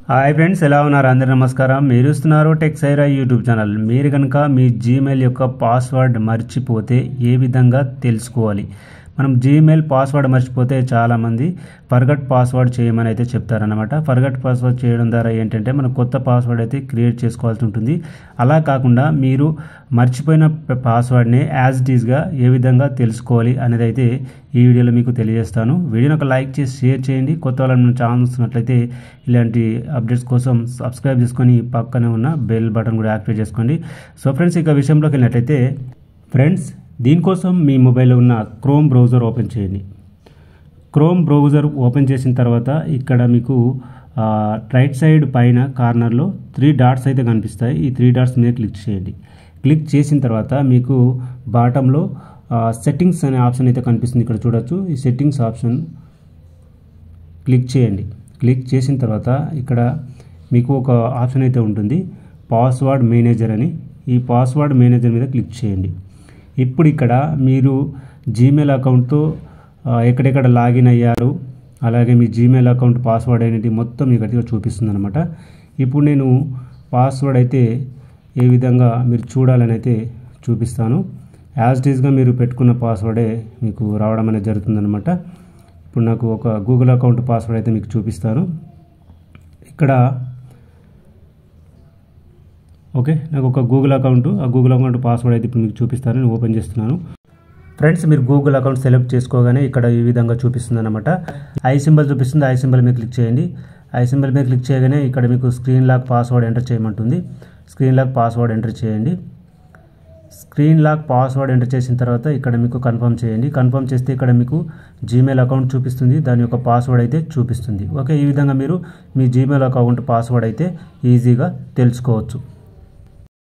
hi friends ఎలా ఉన్నారు అందరు నమస్కారం మీరు ఇస్తున్నారు టెక్ సైరా యూట్యూబ్ ఛానల్ మీరు కనుక మీ జీమెయిల్ యొక్క పాస్వర్డ్ మర్చిపోతే ఏ విధంగా తెలుసుకోవాలి మనం జీమెయిల్ పాస్వర్డ్ మర్చిపోతే చాలామంది ఫర్గట్ పాస్వర్డ్ చేయమని అయితే చెప్తారనమాట ఫర్గట్ పాస్వర్డ్ చేయడం ద్వారా ఏంటంటే మనం కొత్త పాస్వర్డ్ అయితే క్రియేట్ చేసుకోవాల్సి ఉంటుంది అలా కాకుండా మీరు మర్చిపోయిన పాస్వర్డ్ని యాజ్ ఇట్ ఈస్గా ఏ విధంగా తెలుసుకోవాలి అనేది అయితే ఈ వీడియోలో మీకు తెలియజేస్తాను వీడియోని ఒక లైక్ చేసి షేర్ చేయండి కొత్త వాళ్ళని మన ఛానల్ చూస్తున్నట్లయితే ఇలాంటి అప్డేట్స్ కోసం సబ్స్క్రైబ్ చేసుకొని పక్కనే ఉన్న బెల్ బటన్ కూడా యాక్టివేట్ చేసుకోండి సో ఫ్రెండ్స్ ఇక విషయంలోకి వెళ్ళినట్లయితే ఫ్రెండ్స్ దీనికోసం మీ మొబైల్లో ఉన్న క్రోమ్ బ్రౌజర్ ఓపెన్ చేయండి క్రోమ్ బ్రౌజర్ ఓపెన్ చేసిన తర్వాత ఇక్కడ మీకు ఆ, రైట్ సైడ్ పైన కార్నర్లో త్రీ డాట్స్ అయితే కనిపిస్తాయి ఈ త్రీ డాట్స్ మీద క్లిక్ చేయండి క్లిక్ చేసిన తర్వాత మీకు బాటంలో సెట్టింగ్స్ అనే ఆప్షన్ అయితే కనిపిస్తుంది ఇక్కడ చూడొచ్చు ఈ సెట్టింగ్స్ ఆప్షన్ క్లిక్ చేయండి క్లిక్ చేసిన తర్వాత ఇక్కడ మీకు ఒక ఆప్షన్ అయితే ఉంటుంది పాస్వర్డ్ మేనేజర్ అని ఈ పాస్వర్డ్ మేనేజర్ మీద క్లిక్ చేయండి ఇప్పుడు ఇక్కడ మీరు జీమెయిల్ అకౌంట్తో ఆ, ఎక్కడెక్కడ లాగిన్ అయ్యారు అలాగే మీ జీమెయిల్ అకౌంట్ పాస్వర్డ్ అనేది మొత్తం ఇక్కడ చూపిస్తుంది అనమాట ఇప్పుడు నేను పాస్వర్డ్ అయితే ఏ విధంగా మీరు చూడాలని అయితే చూపిస్తాను యాజ్ ఈజ్గా మీరు పెట్టుకున్న పాస్వర్డే మీకు రావడం అనేది జరుగుతుందనమాట ఇప్పుడు నాకు ఒక గూగుల్ అకౌంట్ పాస్వర్డ్ అయితే మీకు చూపిస్తాను ఇక్కడ ఓకే నాకు ఒక గూగుల్ అకౌంట్ ఆ గూగుల్ అకౌంట్ పాస్వర్డ్ అయితే ఇప్పుడు మీకు చూపిస్తాను నేను ఓపెన్ చేస్తున్నాను ఫ్రెండ్స్ మీరు గూగుల్ అకౌంట్ సెలెక్ట్ చేసుకోగానే ఇక్కడ ఈ విధంగా చూపిస్తుంది అనమాట ఐ సింబల్ చూపిస్తుంది ఐ సింబల్ మీద క్లిక్ చేయండి ఐ సింబల్ మీద క్లిక్ చేయగానే ఇక్కడ మీకు స్క్రీన్ లాక్ పాస్వర్డ్ ఎంటర్ చేయమంటుంది స్క్రీన్ లాక్ పాస్వర్డ్ ఎంటర్ చేయండి స్క్రీన్ లాక్ పాస్వర్డ్ ఎంటర్ చేసిన తర్వాత ఇక్కడ మీకు కన్ఫర్మ్ చేయండి కన్ఫర్మ్ చేస్తే ఇక్కడ మీకు జీమెయిల్ అకౌంట్ చూపిస్తుంది దాని యొక్క పాస్వర్డ్ అయితే చూపిస్తుంది ఓకే ఈ విధంగా మీరు మీ జీమెయిల్ అకౌంట్ పాస్వర్డ్ అయితే ఈజీగా తెలుసుకోవచ్చు